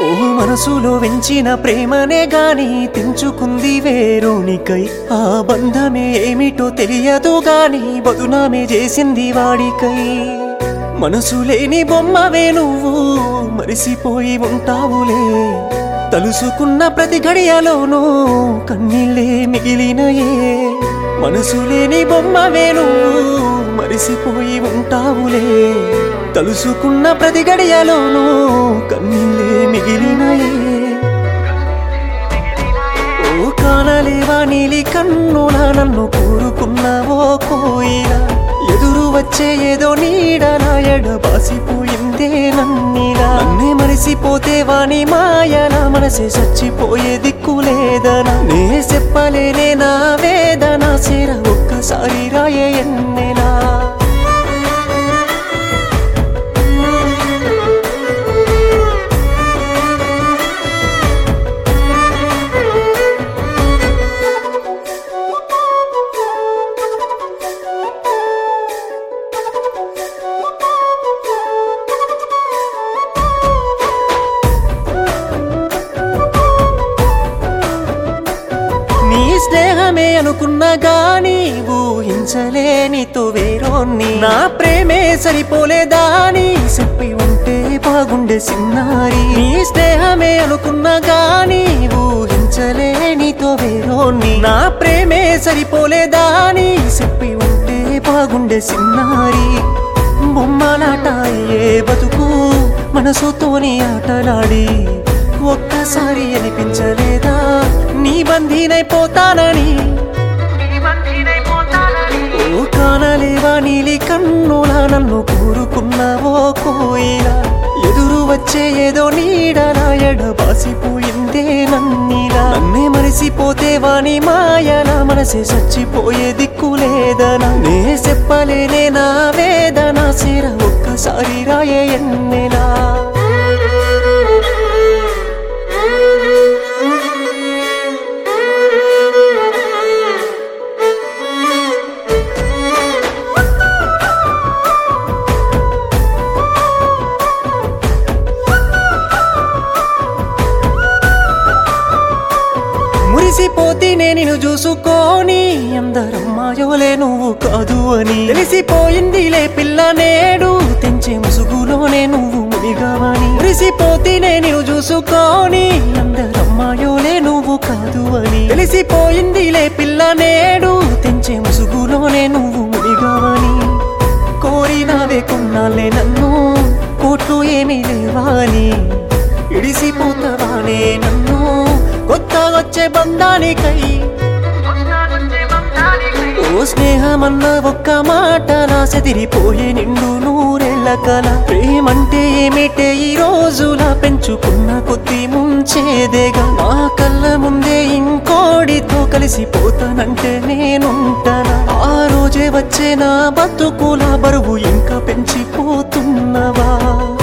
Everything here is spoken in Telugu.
ఓ మనసులో వెంచిన ప్రేమనే గాని తెంచుకుంది వేరునికై ఆ బంధమే ఏమిటో తెలియదు గాని బదునామే చేసింది వాడికై మనసు లేని బొమ్మవే నువ్వు మరిసిపోయి ఉంటావులే తలుసుకున్న ప్రతి గడియలోనూ కన్నీళ్ళే మిగిలినయే మనసు లేని బొమ్మవే నువ్వు మరిసిపోయి ఉంటావులే తలుసుకున్న ప్రతి గడియలోనూ కన్నీళ్ళే మిగిలినయే ఓ కానలేవా నీలి కన్నుల నన్ను కోరుకున్నావో కోయిలా ఎదురు వచ్చే ఏదో నీడలా ఎడబాసిపోయిందే నన్నిలా నన్నే మరిసిపోతే వాణి మాయల మనసే చచ్చిపోయే దిక్కులేదనా నే చెప్పలేనే నా వేదన సేర ఒక్కసారి రాయే ఎన్నెలా నీ స్నేహమే అనుకున్నా గాని ఊహించలేనితో వేరోన్ని నా ప్రేమే సరిపోలేదా అని చెప్పి ఉంటే బాగుండే సిన్నారి నీ స్నేహమే అనుకున్నా గాని ఊహించలేనితో వేరోన్ని నా ప్రేమే సరిపోలేదా అని చెప్పి ఉంటే బాగుండే సిన్నారి బొమ్మలాట అయ్యే బతుకు మనసుతోని ఆటలాడి ఒక్కసారి అనిపించలేదా నీ బందీనైపోతానని ఓ కానలేవా నీలి కన్నులా నన్ను కోరుకున్నావో కోయిలా ఎదురు వచ్చే ఏదో నీడలా ఎడబాసిపోయిందే నన్నిలా నన్నే మరిసిపోతే వాణి మాయలా మనసే చచ్చిపోయే దిక్కులేదనా నే చెప్పలేనే నా వేదన సిర ఒక్కసారి రాయే ఎన్నెలా మురిసిపోతే నేను చూసుకోని అందరమ్మాయోలే నువ్వు కాదు అని తెలిసిపోయిందిలే పిల్ల నేడు తెంచే ముసుగులోనే నువ్వు మునిగావని మురిసిపోతే నేను చూసుకోని అందరమ్మాయోలే నువ్వు కాదు అని తెలిసిపోయిందిలే పిల్ల నేడు తెంచే ముసుగులోనే నువ్వు మునిగావని కోరినావే కొన్నాళ్ళే నన్ను కోట్లు ఏమీ లేవాని ఇడిసిపోతావానే నన్ను కొత్త వచ్చే బంధానికై ఓ స్నేహమన్న ఒక్క మాట నా సెదిరిపోయే నిండు నూరెళ్ళ కల ప్రేమంటే ఏమిటే ఈ రోజులా పెంచుకున్న కొద్ది ముంచేదేగా నా కళ్ళ ముందే ఇంకోడితో కలిసిపోతానంటే నేనుంటానా ఆ రోజే వచ్చే నా బతుకుల బరువు ఇంకా పెంచిపోతున్నవా